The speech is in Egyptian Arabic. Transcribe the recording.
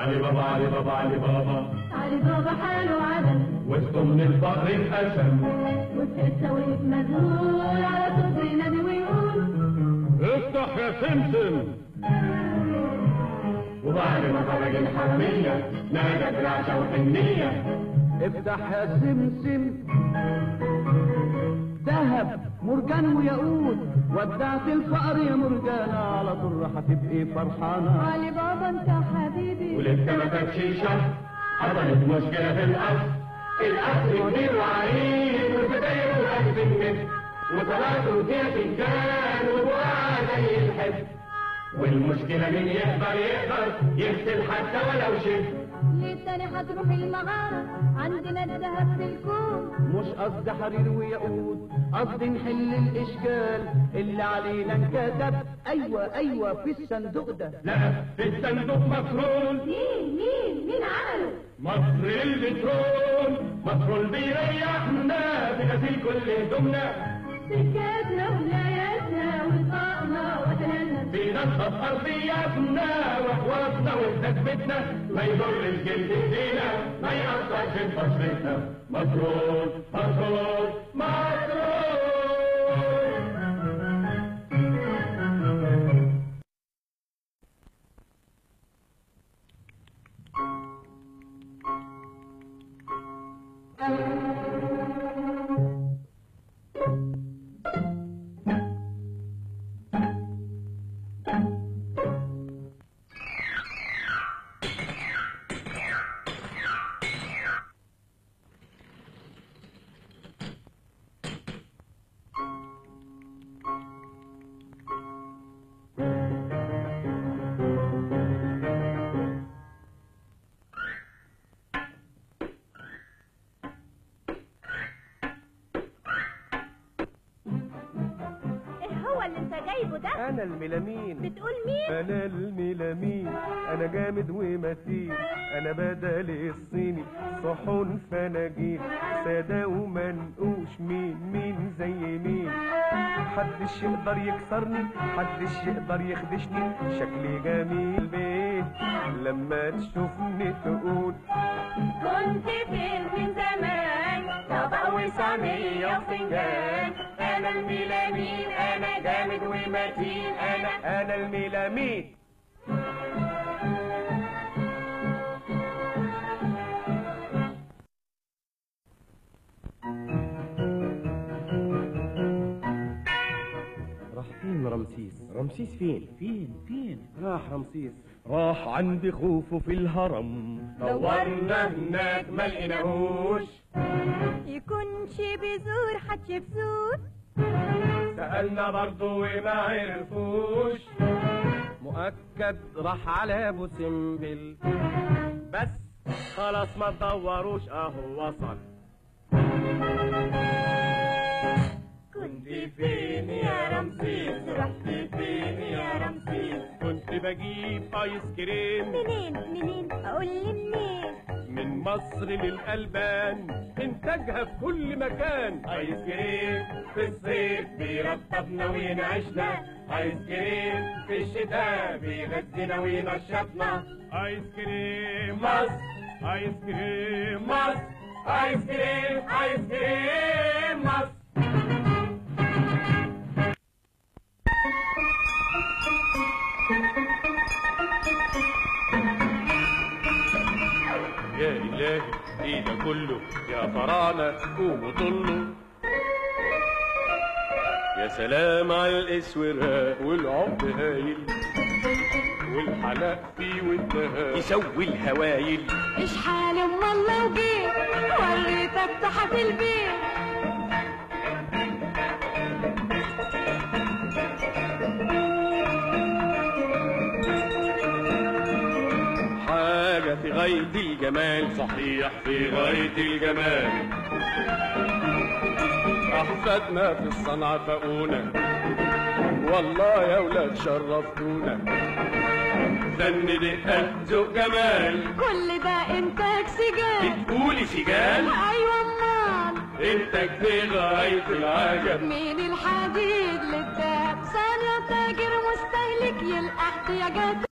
علي بابا علي بابا علي بابا علي بابا حاله عدم وسطه من الفقر اتقسم والستة وقف مذهول على صدر نبي ويقول افتح يا سمسم وبعد ما خرج الحرامية نادى برعشة وحنية افتح يا سمسم ذهب مرجان وياقوت ودعت الفقر يا مرجانة على طول راح تبقي فرحانة علي بابا انت حبيبي ولسه ما كانش شهر حصلت مشكلة في القصر القصر كبير وعريض والفتاير والقصر النت وصلاته فيها فنجان وبقى زي الحب والمشكلة مين يقدر يقدر يغسل حتى ولو شبر ليه تاني هتروح المغارة عندنا الذهب في الكون مش قصد حرير وياقوت قصد نحل الاشكال اللي علينا انكتب ايوه ايوه في الصندوق ده لا في الصندوق مفرول مين مين مين عمله مصر البترول مفرول بيريحنا بغسيل كل هدومنا سكاتنا ولاياتنا وطاقنا وتنانا بننضف ارضياتنا وحواسنا وثبتنا ما يضرش جلد ايدينا ما يأثرش في بشرتنا مفروض مفروض مفروض ايه هو اللي انت جايبه ده انا الميلامين بتقول مين انا الميلامين انا جامد ومتين انا بدل الصيني صحون فناجين سادة ومنقوش مين مين زي مين محدش يقدر يكسرني محدش يقدر يخدشني شكلي جميل بيه لما تشوفني تقول كنت فين من زمان طبق وصينية وفنجان انا الميلامين انا جامد ومتين انا انا الميلامين راح فين رمسيس رمسيس فين فين فين راح رمسيس راح عند خوفه في الهرم دورنا هناك ما لقيناهوش يكونش بزور حتشبسوس سألنا برضه وما عرفوش مؤكد راح على ابو سمبل بس خلاص ما تدوروش اهو وصل كنت فين يا رمسيس رحت فين يا رمسيس كنت بجيب ايس كريم منين منين اقول لي منين من مصر للألبان إنتاجها في كل مكان ايس كريم في الصيف بيرطبنا وينعشنا ايس كريم في الشتاء بيغذينا وينشطنا آيس كريم مصر آيس كريم مصر ايس كريم ايس كريم مصر يا إلهي إيه ده كله يا فراعنة قوموا طلوا يا سلام على الاسوراء والعمر هايل والحلاق فيه والدهاء يسوي الهوايل ايش حال ام الله وجيت وريتك تحت البيت حاجة في غاية الجمال صحيح في غاية الجمال أحفادنا في الصنعة فاقونا والله يا ولاد شرفتونا فن دقة ذوق جمال كل ده انتاج سجال بتقولي سجال ايوه امال انتك في غاية العجب من الحديد للدهب ثانية تاجر مستهلك يلقى احتياجات